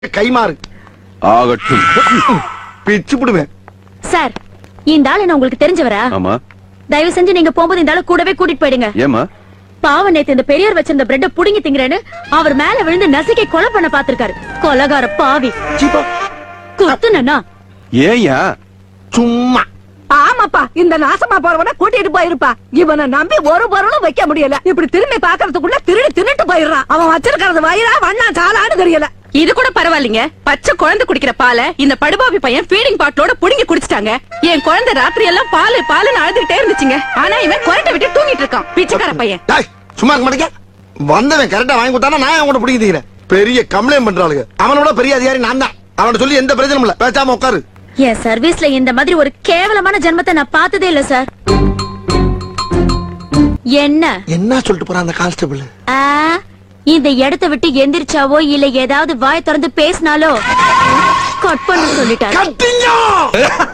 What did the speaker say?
கைமாறு ஆகட்டும் பிச்சு புடுவேன் சார் இந்த ஆள் என்ன உங்களுக்கு தெரிஞ்சவரா ஆமா தயவு செஞ்சு நீங்க போகும்போது இந்த ஆளை கூடவே கூட்டிட்டு போயிடுங்க ஏமா பாவம் நேத்து இந்த பெரியவர் வச்சிருந்த பிரெட்ட புடுங்கி திங்கிறேன்னு அவர் மேல விழுந்து நசுக்கி கொலை பண்ண பாத்திருக்காரு கொலகார பாவி சீப்பா குத்துனா ஏயா சும்மா ஆமாப்பா இந்த நாசமா போறவன கூட்டிட்டு போயிருப்பா இவனை நம்பி ஒரு பொருளும் வைக்க முடியல இப்படி திரும்பி பாக்குறதுக்குள்ள திருடி தின்னுட்டு போயிடுறான் அவன் வச்சிருக்கிறது வயிறா வண்ணா சாலான்னு தெரியல இது கூட பரவாயில்லைங்க பச்சை குழந்தை குடிக்கிற பாலை இந்த படுபாவி பையன் ஃபீடிங் பாட்டிலோட புடுங்கி குடிச்சிட்டாங்க என் குழந்தை ராத்திரி எல்லாம் பாலு பாலுன்னு அழுதுகிட்டே இருந்துச்சுங்க ஆனா இவன் குரட்டை விட்டு தூங்கிட்டு இருக்கான் பிச்சைக்கார பையன் டேய் சும்மா இருக்க மாட்டேங்க வந்தவன் கரெக்டா வாங்கி கொடுத்தானா நான் அவன் பிடிக்க தீக்கிறேன் பெரிய கம்ப்ளைண்ட் பண்றாளுங்க அவனோட பெரிய அதிகாரி நான் தான் அவன் சொல்லி எந்த பிரச்சனையும் இல்ல பேசாம உட்காரு என் சர்வீஸ்ல இந்த மாதிரி ஒரு கேவலமான ஜென்மத்தை நான் பார்த்ததே இல்ல சார் என்ன என்ன சொல்லிட்டு போறான் அந்த கான்ஸ்டபிள் ஆ, இந்த இடத்தை விட்டு எந்திரிச்சாவோ இல்ல ஏதாவது வாய் திறந்து பேசினாலோ கட் பண்ண சொல்லிட்டாரு கட்டிங்க